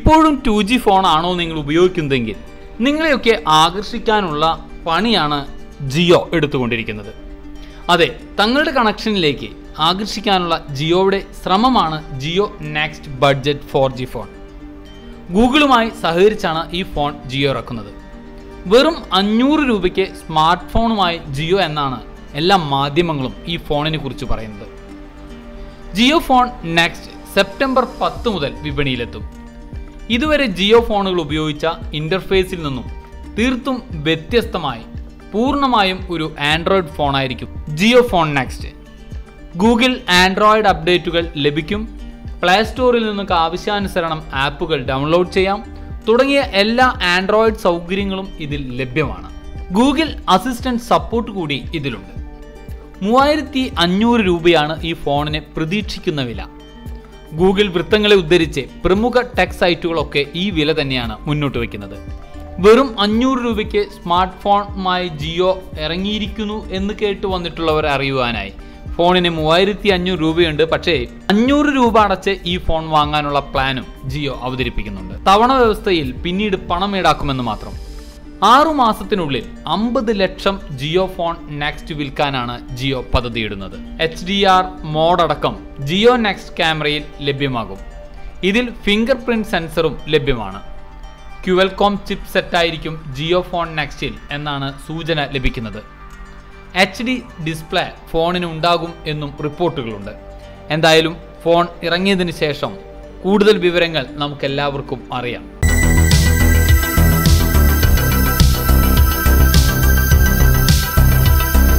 ഇപ്പോഴും to G ഫോണാണോ നിങ്ങൾ ഉപയോഗിക്കുന്നതെങ്കിൽ നിങ്ങളെയൊക്കെ ആകർഷിക്കാനുള്ള പണിയാണ് ജിയോ എടുത്തുകൊണ്ടിരിക്കുന്നത് അതെ തങ്ങളുടെ കണക്ഷനിലേക്ക് ആകർഷിക്കാനുള്ള ജിയോയുടെ ശ്രമമാണ് Jio next budget four G phone ഗൂഗിളുമായി സഹകരിച്ചാണ് ഈ ഫോൺ ജിയോ ഇറക്കുന്നത് വെറും അഞ്ഞൂറ് രൂപയ്ക്ക് സ്മാർട്ട് ഫോണുമായി ജിയോ എന്നാണ് എല്ലാ മാധ്യമങ്ങളും ഈ ഫോണിനെ കുറിച്ച് പറയുന്നത് ജിയോ ഫോൺ നെക്സ്റ്റ് സെപ്റ്റംബർ പത്ത് മുതൽ വിപണിയിലെത്തും ഇതുവരെ ജിയോ ഫോണുകൾ ഉപയോഗിച്ച ഇന്റർഫേസിൽ നിന്നും തീർത്തും വ്യത്യസ്തമായി പൂർണ്ണമായും ഒരു ആൻഡ്രോയിഡ് ഫോണായിരിക്കും Jio phone next Google android അപ്ഡേറ്റുകൾ ലഭിക്കും പ്ലേ സ്റ്റോറിൽ നിങ്ങൾക്ക് ആവശ്യാനുസരണം ആപ്പുകൾ ഡൗൺലോഡ് ചെയ്യാം തുടങ്ങിയ എല്ലാ ആൻഡ്രോയിഡ് സൗകര്യങ്ങളും ഇതിൽ ലഭ്യമാണ് ഗൂഗിൾ അസിസ്റ്റന്റ് സപ്പോർട്ട് കൂടി ഇതിലുണ്ട് മൂവായിരത്തി അഞ്ഞൂറ് രൂപയാണ് ഈ ഫോണിന് പ്രതീക്ഷിക്കുന്ന വില ഗൂഗിൾ വൃത്തങ്ങളെ ഉദ്ധരിച്ച് പ്രമുഖ ടെക് സൈറ്റുകളൊക്കെ ഈ വില തന്നെയാണ് മുന്നോട്ട് വയ്ക്കുന്നത് വെറും അഞ്ഞൂറ് രൂപയ്ക്ക് സ്മാർട്ട് ഫോണുമായി ജിയോ ഇറങ്ങിയിരിക്കുന്നു എന്ന് കേട്ട് വന്നിട്ടുള്ളവർ അറിയുവാനായി ഫോണിന് മൂവായിരത്തി അഞ്ഞൂറ് രൂപയുണ്ട് പക്ഷേ അഞ്ഞൂറ് രൂപ അടച്ച് ഈ ഫോൺ വാങ്ങാനുള്ള പ്ലാനും ജിയോ അവതരിപ്പിക്കുന്നുണ്ട് തവണ വ്യവസ്ഥയിൽ പിന്നീട് പണം ഈടാക്കുമെന്ന് മാത്രം ആറു മാസത്തിനുള്ളിൽ അമ്പത് ലക്ഷം ജിയോ ഫോൺ നെക്സ്റ്റ് വിൽക്കാനാണ് ജിയോ പദ്ധതിയിടുന്നത് എച്ച് ഡി ആർ മോഡടക്കം ജിയോ നെക്സ്റ്റ് ക്യാമറയിൽ ലഭ്യമാകും ഇതിൽ ഫിംഗർ പ്രിന്റ് സെൻസറും ലഭ്യമാണ് ക്യുവൽകോം ചിപ്പ് സെറ്റായിരിക്കും ജിയോ ഫോൺ നെക്സ്റ്റിൽ എന്നാണ് സൂചന ലഭിക്കുന്നത് എച്ച് ഡി ഡിസ്പ്ലേ ഫോണിന് ഉണ്ടാകും എന്നും റിപ്പോർട്ടുകളുണ്ട് എന്തായാലും ഫോൺ ഇറങ്ങിയതിന് ശേഷം കൂടുതൽ വിവരങ്ങൾ നമുക്കെല്ലാവർക്കും അറിയാം